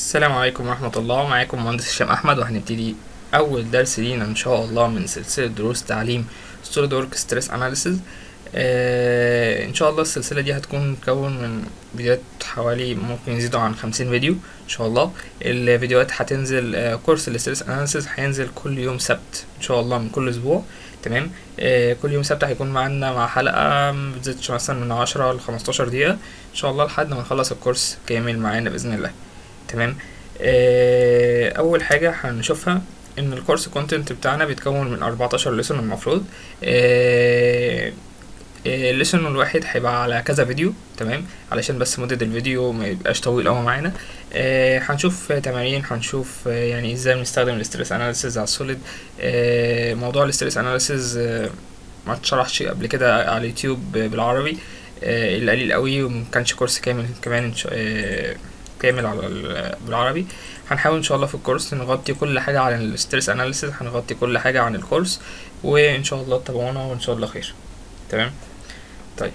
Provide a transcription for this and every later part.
السلام عليكم ورحمة الله معاكم مهندس هشام أحمد وهنبتدي أول درس لينا إن شاء الله من سلسلة دروس تعليم سوليد ورك ستريس أناليسيز إن شاء الله السلسلة دي هتكون مكون من فيديوهات حوالي ممكن يزيدوا عن خمسين فيديو إن شاء الله الفيديوهات هتنزل آه، كورس الستريس أناليسيز هينزل كل يوم سبت إن شاء الله من كل أسبوع تمام آه، كل يوم سبت هيكون معانا مع حلقة مبتزيدش مثلا من عشرة لخمستاشر دقيقة إن شاء الله لحد ما نخلص الكورس كامل معانا بإذن الله تمام آه، اول حاجه هنشوفها ان الكورس كونتنت بتاعنا بيتكون من 14 ليسون المفروض الليسون الواحد هيبقى على كذا فيديو تمام علشان بس مدة الفيديو ما يبقاش طويل قوي معانا آه، هنشوف تمارين هنشوف آه، يعني ازاي بنستخدم الاستريس اناليسيز على السوليد آه، موضوع الاستريس اناليسيز ما اتشرحش قبل كده على اليوتيوب بالعربي آه، الا قليل قوي ومكانش كورس كامل كمان إن شاء- آه، كامل على ال- بالعربي هنحاول ان شاء الله في الكورس نغطي كل حاجه عن الستريس اناليسيس هنغطي كل حاجه عن الكورس وان شاء الله تتابعونا وان شاء الله خير تمام طيب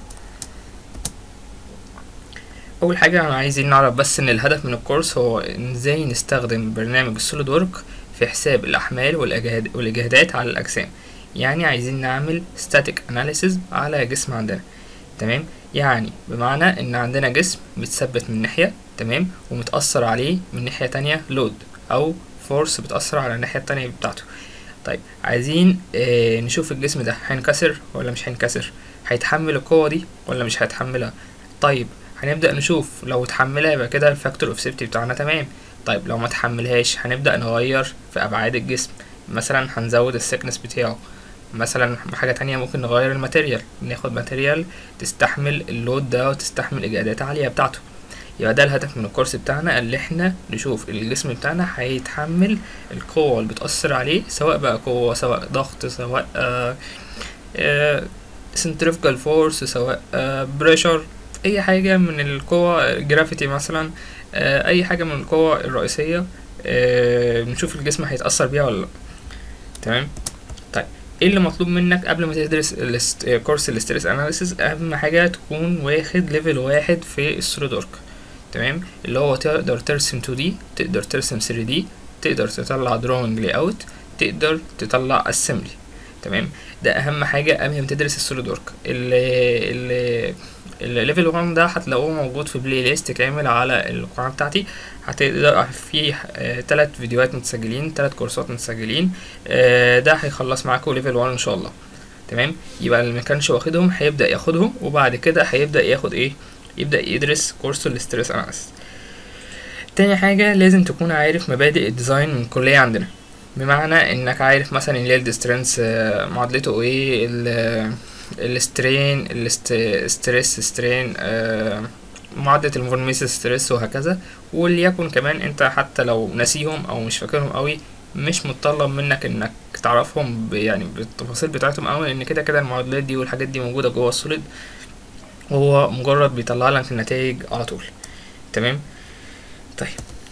اول حاجه انا عايزين نعرف بس ان الهدف من الكورس هو إن ازاي نستخدم برنامج السوليد ورك في حساب الاحمال والإجهاد- والاجهادات على الاجسام يعني عايزين نعمل static analysis على جسم عندنا تمام يعني بمعنى ان عندنا جسم متثبت من ناحية تمام ومتأثر عليه من ناحية تانية لود او فورس بتأثر على الناحية التانية بتاعته طيب عايزين آه نشوف الجسم ده هينكسر ولا مش هينكسر هيتحمل القوة دي ولا مش هيتحملها طيب هنبدأ نشوف لو اتحملها يبقى كده الفاكتور اوف سيفتي بتاعنا تمام طيب لو ما اتحملهاش هنبدأ نغير في أبعاد الجسم مثلا هنزود السكنس بتاعه مثلا حاجة تانية ممكن نغير الماتيريال ناخد ماتيريال تستحمل اللود ده وتستحمل إجهادات عالية بتاعته يبقى ده الهدف من الكورس بتاعنا اللي احنا نشوف الجسم بتاعنا هيتحمل القوة اللي بتأثر عليه سواء بقى قوة سواء ضغط سواء آه آه centrifugal فورس سواء آه بريشر أي حاجة من القوة جرافيتي مثلا آه أي حاجة من القوة الرئيسية آه بنشوف الجسم هيتأثر بيها ولا لأ تمام طيب ايه اللي مطلوب منك قبل ما تدرس الاست- كورس الاستريس اناليسيس اهم حاجه تكون واخد ليفل واحد في السوليد ورك تمام اللي هو تقدر ترسم 2 دي تقدر ترسم 3 دي تقدر تطلع دروينج لاي اوت تقدر تطلع اسمبلي تمام ده اهم حاجه قبل ما تدرس السوليد ورك اللي الليفل 1 ده هتلاقوه موجود في بلاي ليست كامل على القناه بتاعتي هتقدر في آه تلات فيديوهات متسجلين تلات كورسات متسجلين آه ده هيخلص معاكم ليفل 1 ان شاء الله تمام يبقى اللي ما كانش واخدهم هيبدا ياخدهم وبعد كده هيبدا ياخد ايه يبدا يدرس كورس الاستريس اناليسيس تاني حاجة لازم تكون عارف مبادئ الديزاين من الكلية عندنا بمعنى انك عارف مثلا اليلد سترينث معادلته ايه ال- السترين الستريس سترين معادلة المفورميسيس ستريس وهكذا وليكن كمان انت حتى لو ناسيهم او مش فاكرهم قوي مش متطلب منك انك تعرفهم ب- يعني بالتفاصيل بتاعتهم قوي لان كده كده المعادلات دي والحاجات دي موجودة جوه السوليد وهو مجرد بيطلع لك النتائج على طول تمام طيب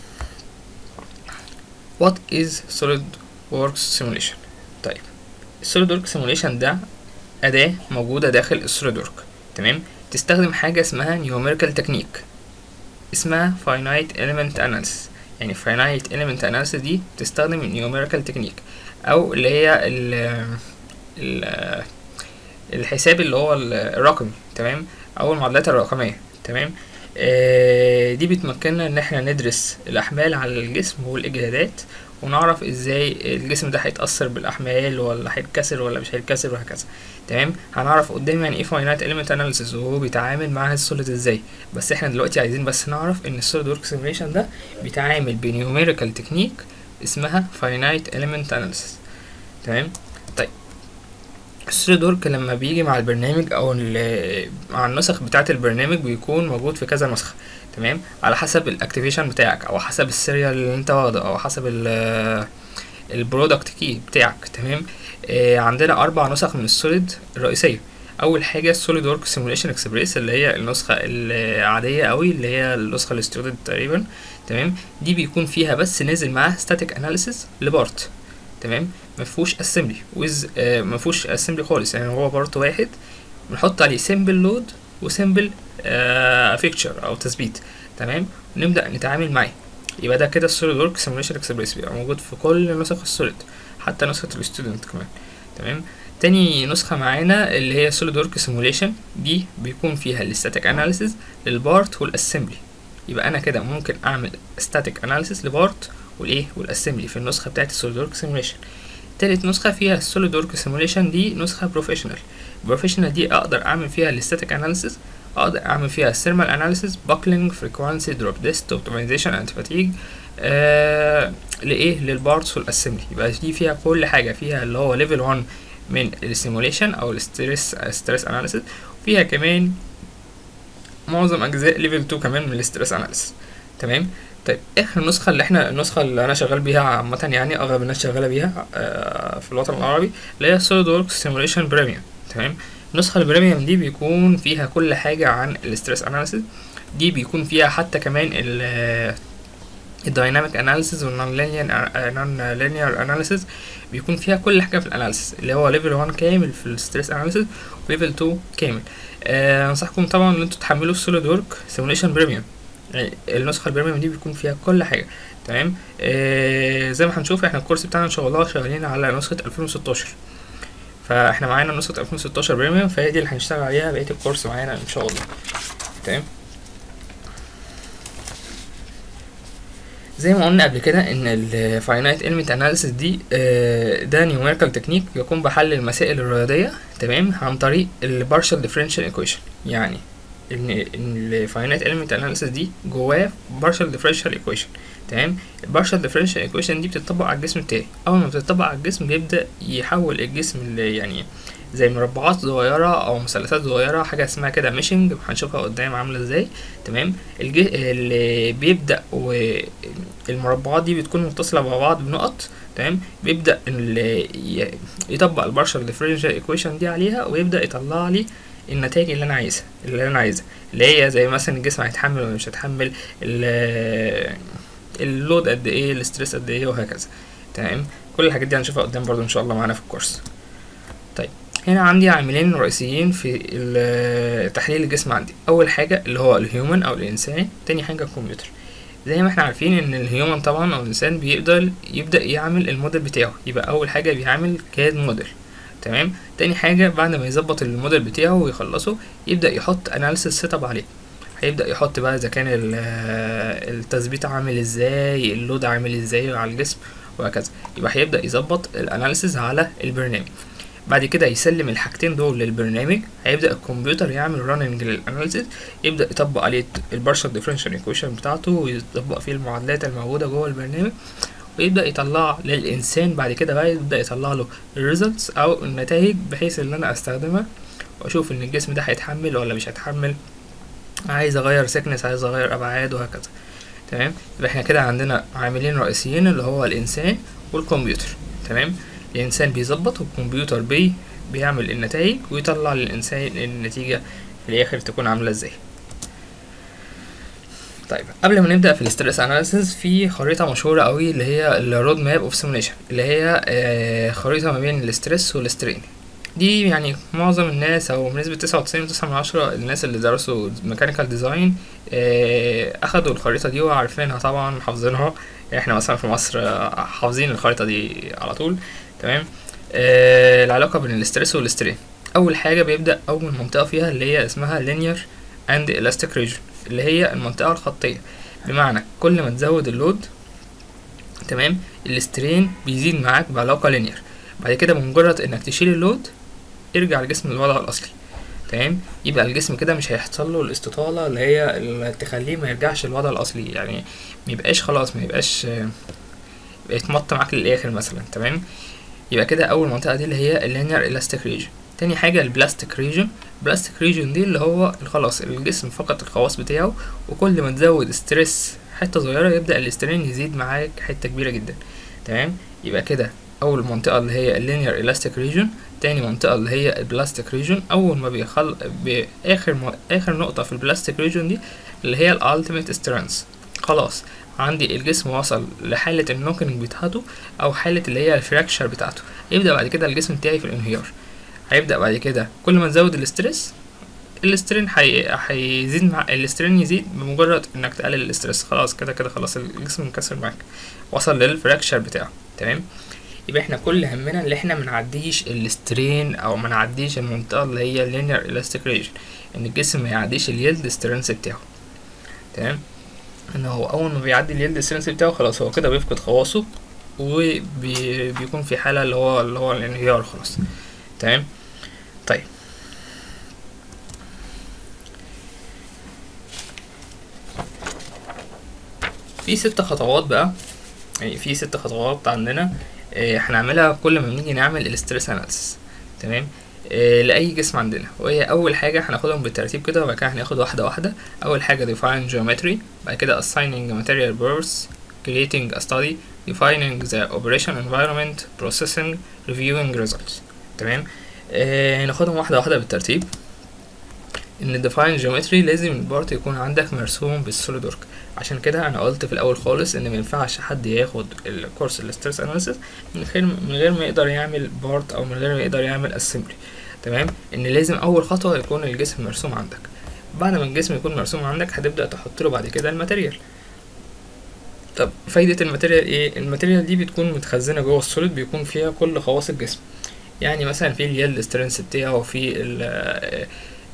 what is SolidWorks simulation طيب SolidWorks simulation ده أداة موجودة داخل السوليد ورك تمام تستخدم حاجة اسمها numerical technique اسمها finite element analysis يعني finite element analysis دي بتستخدم numerical technique أو اللي هي ال ال الحساب اللي هو ال- الرقمي تمام أو المعادلات الرقمية تمام آه دي بتمكننا ان احنا ندرس الاحمال على الجسم والاجهادات ونعرف ازاي الجسم ده هيتأثر بالاحمال ولا هيتكسر ولا مش هيتكسر وهكذا تمام هنعرف قدام يعني ايه فاينايت element اناليسيس وهو بيتعامل مع السوليد ازاي بس احنا دلوقتي عايزين بس نعرف ان السوليد ورك سيميوليشن ده بيتعامل بنيوميريكال تكنيك اسمها فاينايت element اناليسيس تمام طيب السوليد ورك لما بيجي مع البرنامج او ال- مع النسخ بتاعه البرنامج بيكون موجود في كذا نسخه تمام على حسب الاكتيفيشن بتاعك او حسب السيريال اللي انت واخده او حسب ال البرودكت كي بتاعك تمام آه عندنا اربع نسخ من السوليد الرئيسيه اول حاجه السوليد ورك سيموليشن اكسبريس اللي هي النسخه العاديه قوي اللي هي النسخه الاستودنت تقريبا تمام دي بيكون فيها بس نازل معاها ستاتيك اناليسيس لبارت تمام مفهوش اسمبلي ويز آه مفهوش اسمبلي خالص يعني هو بارت واحد بنحط عليه سيمبل لود وسيمبل فيكتشر او تثبيت تمام ونبدا نتعامل معاه يبقى ده كده السوليد ورك سيموليشن اكسبريس بيبقى موجود في كل نسخ السوليد حتى نسخة الستودنت كمان تمام تاني نسخة معانا اللي هي سوليد ورك سيموليشن دي بيكون فيها الاستاتيك اناليسيز للبارت والاسمبلي يبقى انا كده ممكن اعمل static analysis لبارت والايه والاسمبلي في النسخه بتاعت السوليد ورك سيموليشن تالت نسخه فيها السوليد ورك سيموليشن دي نسخه بروفيشنال بروفيشنال دي اقدر اعمل فيها الاستاتيك اناليسيس اقدر اعمل فيها الثيرمال اناليسيس باكلينج فريكوانسي دروب ديست اوبتمايزيشن انتي فاتيج آه لايه للبارتس والاسمبلي يبقى دي فيها كل حاجه فيها اللي هو ليفل 1 من السيموليشن او الستريس ستريس اناليسيس وفيها كمان معظم اجزاء ليفل 2 كمان من الاستريس اناليسيس تمام طيب اخر نسخه اللي احنا النسخه اللي انا شغال بيها عامه يعني اغلب الناس شغاله بيها آه في الوطن العربي اللي هي سوليد وركس سيموليشن بريميوم تمام النسخه البريميوم دي بيكون فيها كل حاجه عن الاستريس اناليسيس دي بيكون فيها حتى كمان ال الدايناميك اناليسيس والنون نون لينير اناليسيس بيكون فيها كل حاجه في الاناليسيس اللي هو ليفل 1 كامل في الستريس اناليسيس وليفل 2 كامل آه انصحكم طبعا ان انتوا تحملوا السوليد ورك سيموليشن بريميوم يعني النسخه البريميوم دي بيكون فيها كل حاجه تمام آه زي ما هنشوف احنا الكورس بتاعنا ان شاء الله شغالين على نسخه 2016 فاحنا معانا نسخه 2016 بريميوم فهي دي اللي هنشتغل عليها بقيه الكورس معانا ان شاء الله تمام زي ما قلنا قبل كده ان الفاينايت element اناليسيس دي ده نيوميريكال تكنيك بيكون بحل المسائل الرياضيه تمام عن طريق البارشال ديفرنشال ايكويشن يعني ان الفاينايت element اناليسيس دي جواه بارشال ديفرنشال ايكويشن تمام البارشال ديفرنشال ايكويشن دي بتطبق على الجسم بتاعي اول ما بتطبق على الجسم بيبدا يحول الجسم اللي يعني زي مربعات صغيرة أو مثلثات صغيرة حاجة اسمها كده ميشنج هنشوفها قدام عاملة ازاي تمام الج... اللي بيبدأ والمربعات دي بتكون متصلة مع بعض بنقط تمام بيبدأ اللي يطبق البارشال ديفرنشال ايكويشن دي عليها ويبدأ يطلع لي النتائج اللي انا عايزها اللي انا عايزها اللي هي زي مثلا الجسم هيتحمل ولا مش هيتحمل اللود قد ايه الاستريس قد ايه وهكذا تمام كل الحاجات دي هنشوفها قدام برضو ان شاء الله معانا في الكورس طيب هنا عندي عاملين رئيسيين في تحليل الجسم عندي اول حاجه اللي هو الهيومن او الانسان تاني حاجه الكمبيوتر زي ما احنا عارفين ان الهيومن طبعا او الانسان بيقدر يبدا يعمل الموديل بتاعه يبقى اول حاجه بيعمل كاد موديل تمام تاني حاجه بعد ما يظبط الموديل بتاعه ويخلصه يبدا يحط اناليسيس سيت اب عليه هيبدا يحط بقى اذا كان التثبيت عامل ازاي اللود عامل ازاي على الجسم وهكذا يبقى هيبدا يظبط الاناليسيس على البرنامج بعد كده يسلم الحاجتين دول للبرنامج هيبدا الكمبيوتر يعمل راننج للاناليسيس يبدا يطبق عليه البارشال ديفرنشال ايكويشن بتاعته ويطبق فيه المعادلات الموجوده جوه البرنامج ويبدا يطلع للانسان بعد كده بقى يبدا يطلع له الريزلتس او النتائج بحيث ان انا استخدمها واشوف ان الجسم ده هيتحمل ولا مش هيتحمل عايز اغير سكنس عايز اغير ابعاد وهكذا تمام يبقى احنا كده عندنا عاملين رئيسيين اللي هو الانسان والكمبيوتر تمام الانسان بيظبط والكمبيوتر بي بيعمل النتائج ويطلع للانسان النتيجه في الاخر تكون عامله ازاي طيب قبل ما نبدا في الاسترس اناليسيس في خريطه مشهوره قوي اللي هي الرود ماب اوف سيموليشن اللي هي آه خريطه ما بين الاسترس والسترين دي يعني معظم الناس او بنسبة تسعة وتسعين وتسعة من عشرة الناس اللي درسوا ميكانيكال ديزاين اخدوا الخريطة دي وعارفينها طبعا حافظينها احنا مثلا في مصر حافظين الخريطة دي على طول تمام آه العلاقة بين الاسترس والسترين اول حاجة بيبدأ اول منطقة فيها اللي هي اسمها linear and elastic region اللي هي المنطقة الخطية بمعنى كل ما تزود اللود تمام السترين بيزيد معاك بعلاقة linear بعد كده بمجرد انك تشيل اللود يرجع الجسم للوضع الاصلي تمام يبقى الجسم كده مش هيحصل له الاستطاله اللي هي اللي تخليه ما يرجعش للوضع الاصلي يعني ما يبقاش خلاص ما يبقاش يتمط معاك للاخر مثلا تمام يبقى كده اول منطقه دي اللي هي اللينير الاستيك ريجن تاني حاجه البلاستيك ريجن البلاستيك ريجن دي اللي هو خلاص الجسم فقد الخواص بتاعه وكل ما تزود ستريس حته صغيره يبدا الاسترين يزيد معاك حته كبيره جدا تمام يبقى كده اول منطقه اللي هي اللينير الاستيك ريجن تاني منطقه اللي هي البلاستيك ريجن اول ما بيخل باخر م... اخر نقطه في البلاستيك ريجن دي اللي هي الالتيميت سترينث خلاص عندي الجسم وصل لحالة النوكينج بتاعته أو حالة اللي هي الفراكشر بتاعته يبدأ بعد كده الجسم بتاعي في الانهيار هيبدأ بعد كده كل ما تزود الاسترس الاسترين حي... هيزيد مع الاسترين يزيد بمجرد انك تقلل الاسترس خلاص كده كده خلاص الجسم انكسر معاك وصل للفراكشر بتاعه تمام يبقى احنا كل همنا اللي احنا منعديش الاسترين او منعديش المنطقه اللي هي اللينير الاستيك ريجن ان الجسم ما يعديش اليلد سترينث بتاعه تمام ان هو اول ما بيعدي اليلد سترينث بتاعه خلاص هو كده بيفقد خواصه وبيكون في حاله اللي هو اللي هو الانهيار خلاص تمام طيب في ست خطوات بقى يعني في ست خطوات عندنا آه، هنعملها كل ما بنيجي نعمل الاستريس اناليسيس تمام آه، لاي جسم عندنا وهي اول حاجه هناخدهم بالترتيب كده وبعد كده هناخد واحده واحده اول حاجه define geometry بعد كده assigning material births creating a study defining the operation environment processing reviewing results تمام آه ناخدهم واحده واحده بالترتيب ان define geometry لازم البارت يكون عندك مرسوم بالسوليد ورك عشان كده انا قلت في الاول خالص ان ما ينفعش حد ياخد الكورس الاسترس اناليسيس من غير من غير ما يقدر يعمل بارت او من غير ما يقدر يعمل اسمبلي تمام ان لازم اول خطوه يكون الجسم مرسوم عندك بعد ما الجسم يكون مرسوم عندك هتبدا تحط له بعد كده الماتيريال طب فايده الماتيريال ايه الماتيريال دي بتكون متخزنه جوه السوليد بيكون فيها كل خواص الجسم يعني مثلا في اليد سترينث بتاعه وفي ال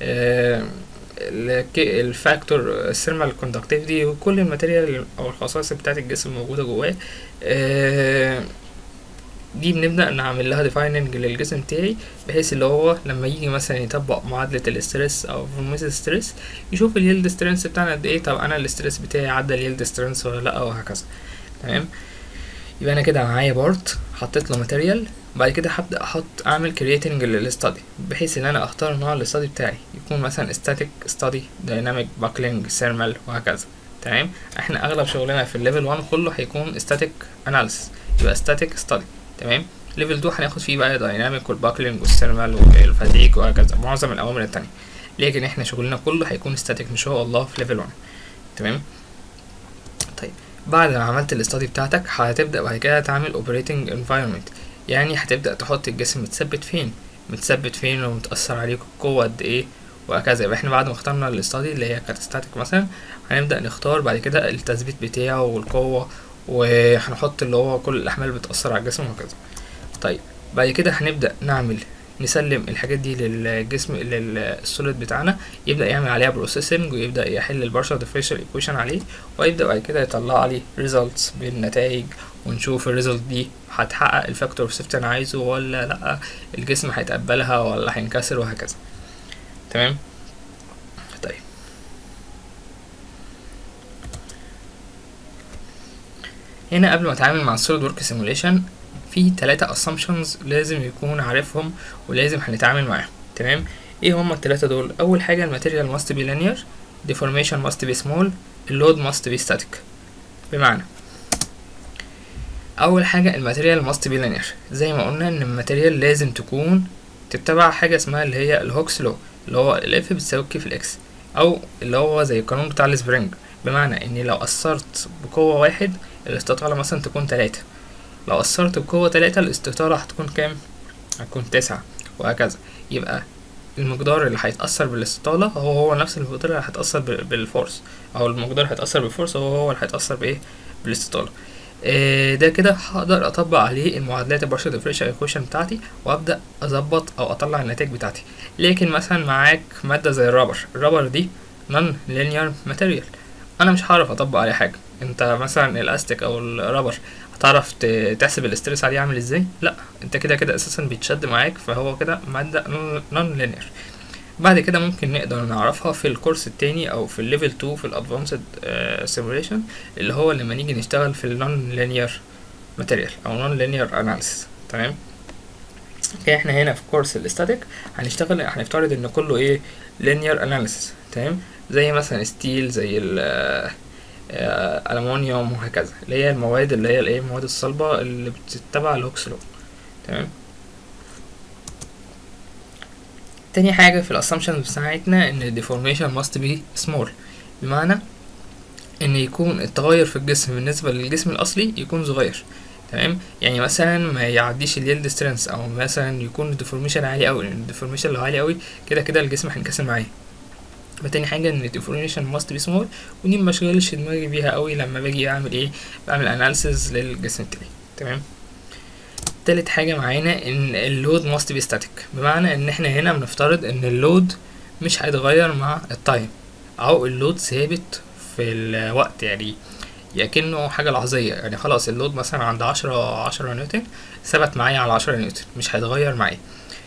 الفاكتور الثيرمال كوندكتيفيتي وكل الماتيريال او الخصائص بتاعه الجسم موجوده جواه آه، دي بنبدا نعمل لها ديفايننج للجسم بتاعي بحيث اللي هو لما يجي مثلا يطبق معادله الاسترس او فورميز ستريس يشوف اليلد سترينث بتاعنا قد ايه طب انا الاسترس بتاعي عدى اليلد سترينث ولا لا وهكذا تمام يبقى انا كده معايا بارت حطيت له ماتيريال بعد كده هبدا احط اعمل كرييتنج للستادي بحيث ان انا اختار نوع الاستادي بتاعي يكون مثلا ستاتيك ستادي دايناميك باكلينج ثيرمال وهكذا تمام احنا اغلب شغلنا في الليفل 1 كله هيكون ستاتيك اناليسيس يبقى ستاتيك ستادي تمام ليفل 2 هناخد فيه بقى دايناميك والباكلينج والثيرمال والفاتيك وهكذا معظم الاوامر التانية لكن احنا شغلنا كله هيكون ستاتيك ان شاء الله في ليفل 1 تمام طيب بعد ما عملت الاستادي بتاعتك هتبدا بعد كده تعمل اوبريتنج انفايرمنت يعني هتبدا تحط الجسم متثبت فين متثبت فين ومتاثر عليك القوه قد ايه وهكذا يبقى احنا بعد ما اخترنا الاستادي اللي هي كانت ستاتيك مثلا هنبدا نختار بعد كده التثبيت بتاعه والقوه وهنحط اللي هو كل الاحمال بتاثر على الجسم وهكذا طيب بعد كده هنبدا نعمل نسلم الحاجات دي للجسم للسوليد بتاعنا يبدا يعمل عليها بروسيسنج ويبدا يحل البارشال ديفرنشال ايكويشن عليه ويبدا بعد كده يطلع لي ريزلتس بالنتائج ونشوف الريزلت دي هتحقق الفاكتور اوف سيفتي انا عايزه ولا لا الجسم هيتقبلها ولا هينكسر وهكذا تمام طيب هنا قبل ما اتعامل مع السوليد ورك سيموليشن في ثلاثة assumptions لازم يكون عارفهم ولازم هنتعامل معاهم تمام ايه هما الثلاثة دول اول حاجة الماتيريال must be linear deformation must be small اللود must be static بمعنى اول حاجة الماتيريال must be linear زي ما قلنا ان الماتيريال لازم تكون تتبع حاجة اسمها اللي هي الهوكس لو اللي هو الاف بتساوي كي في الاكس او اللي هو زي القانون بتاع السبرينج بمعنى اني لو اثرت بقوة واحد الاستطالة مثلا تكون تلاتة لو أثرت بقوة تلاتة الاستطالة هتكون كام؟ هتكون تسعة وهكذا يبقى المقدار اللي هيتأثر بالاستطالة هو هو نفس المقدار اللي هيتأثر بالفورس أو المقدار اللي هيتأثر بالفورس هو هو اللي هيتأثر بإيه؟ بالاستطالة إيه ده كده هقدر أطبق عليه المعادلات البارشل ديفرنشال ايكويشن بتاعتي وأبدأ أظبط أو أطلع النتائج بتاعتي لكن مثلا معاك مادة زي الرابر الرابر دي نون لينير ماتيريال أنا مش هعرف أطبق عليه حاجة انت مثلا الاستيك او الرابر هتعرف تحسب الاسترس عليه عامل ازاي لا انت كده كده اساسا بيتشد معاك فهو كده ماده نون لينير بعد كده ممكن نقدر نعرفها في الكورس التاني او في الليفل 2 في الادفانسد سيموليشن اللي هو لما نيجي نشتغل في النون لينير ماتيريال او نون لينير اناليسيس تمام اوكي احنا هنا في كورس الاستاتيك هنشتغل هنفترض ان كله ايه لينير اناليسيس تمام زي مثلا ستيل زي ال ألمونيوم وهكذا اللي هي المواد اللي هي الايه المواد الصلبة اللي بتتبع الهوكس لو تمام تاني حاجة في الاسامبشنز بتاعتنا ان الديفورميشن must be small بمعنى ان يكون التغير في الجسم بالنسبة للجسم الاصلي يكون صغير تمام يعني مثلا ما يعديش اليلد سترينث او مثلا يكون الديفورميشن عالي قوي لان الديفورميشن لو عالي قوي كده كده الجسم هينكسر معايا فتاني حاجة ان الديفورميشن must be small ودي مبشغلش دماغي بيها قوي لما باجي اعمل ايه بعمل اناليسز للجسم بتاعي تمام تالت حاجة معانا ان اللود must be static بمعنى ان احنا هنا بنفترض ان اللود مش هيتغير مع التايم او اللود ثابت في الوقت يعني كأنه حاجة لحظية يعني خلاص اللود مثلا عند عشرة عشرة نيوتن ثبت معايا على عشرة نيوتن مش هيتغير معايا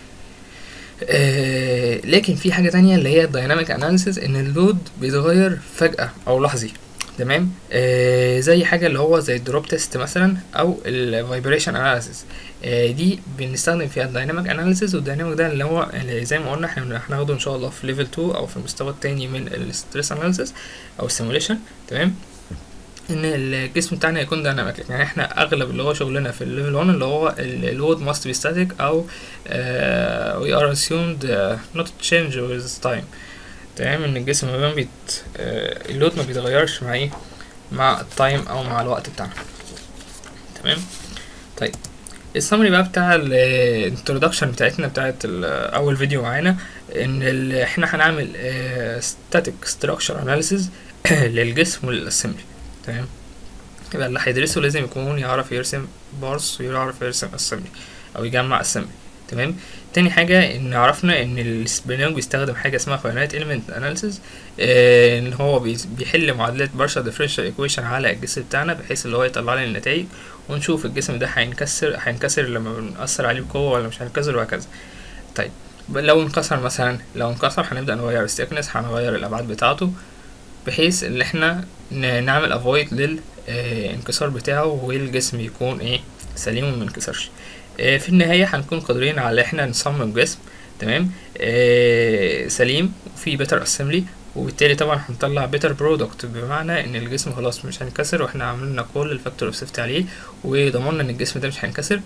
آه لكن في حاجة تانية اللي هي الدايناميك اناليسيس ان اللود بيتغير فجأة او لحظي تمام آه زي حاجة اللي هو زي الدروب تيست مثلا او الفايبريشن اناليسيس آه دي بنستخدم فيها الدايناميك اناليسيس والدايناميك ده اللي هو اللي زي ما قلنا احنا هناخده ان شاء الله في ليفل 2 او في المستوى التاني من الستريس اناليسيس او السيموليشن تمام ان الجسم بتاعنا يكون دايناميك يعني احنا اغلب اللي هو شغلنا في الليفل 1 اللي هو اللود must be static او uh, we are assumed uh, not to change with time تمام ان الجسم ما بيت uh, اللود ما بيتغيرش مع ايه مع التايم او مع الوقت بتاعنا تمام طيب السمري بقى بتاع الانترودكشن بتاعتنا بتاعت اول فيديو معانا ان احنا هنعمل static structure analysis للجسم وللاسمبلي تمام يبقى اللي هيدرسه لازم يكون يعرف يرسم بارس ويعرف يرسم اسمبلي او يجمع اسمبلي تمام تاني حاجة ان عرفنا ان البرنامج بيستخدم حاجة اسمها finite element analysis آه ان هو بيحل معادلات partial differential equation على الجسم بتاعنا بحيث اللي هو يطلع لنا النتائج ونشوف الجسم ده هينكسر هينكسر لما بنأثر عليه بقوة ولا مش هينكسر وهكذا طيب لو انكسر مثلا لو انكسر هنبدأ نغير الستيكنس هنغير الابعاد بتاعته بحيث ان احنا نعمل افويد للانكسار بتاعه والجسم يكون ايه سليم وما ينكسرش اه في النهايه هنكون قادرين على احنا نصمم جسم تمام اه سليم وفي بيتر اسمبلي وبالتالي طبعا هنطلع بيتر برودكت بمعنى ان الجسم خلاص مش هينكسر واحنا عملنا كل الفاكتور اوف سيفتي عليه وضمننا ان الجسم ده مش هينكسر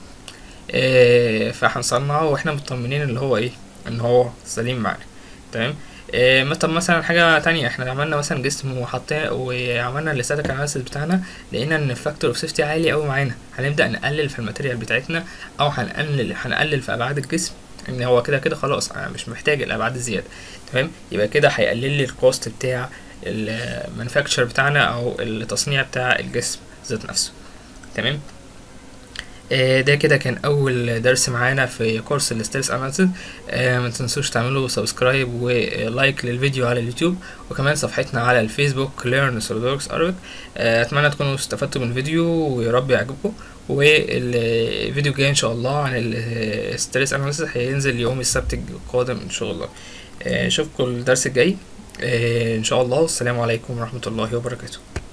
اه فهنصنعه واحنا مطمنين اللي هو ايه ان هو سليم معانا تمام إيه طب مثلا حاجة تانية احنا عملنا مثلا جسم وحطينا وعملنا الاستاتيك اناليسيس بتاعنا لقينا ان الفاكتور اوف سيفتي عالي قوي معانا هنبدأ نقلل في الماتيريال بتاعتنا او هنقلل هنقلل في ابعاد الجسم ان هو كده كده خلاص انا مش محتاج الابعاد الزيادة تمام يبقى كده هيقلل لي الكوست بتاع المانفاكتشر بتاعنا او التصنيع بتاع الجسم ذات نفسه تمام ده كده كان اول درس معانا في كورس الستريس اناليسيس ما تنسوش تعملوا سبسكرايب ولايك للفيديو على اليوتيوب وكمان صفحتنا على الفيسبوك ليرن سوليدوركس اربك اتمنى تكونوا استفدتوا من الفيديو ويا رب يعجبكم والفيديو الجاي ان شاء الله عن الستريس اناليسيس هينزل يوم السبت القادم ان شاء الله اشوفكم الدرس الجاي ان شاء الله والسلام عليكم ورحمه الله وبركاته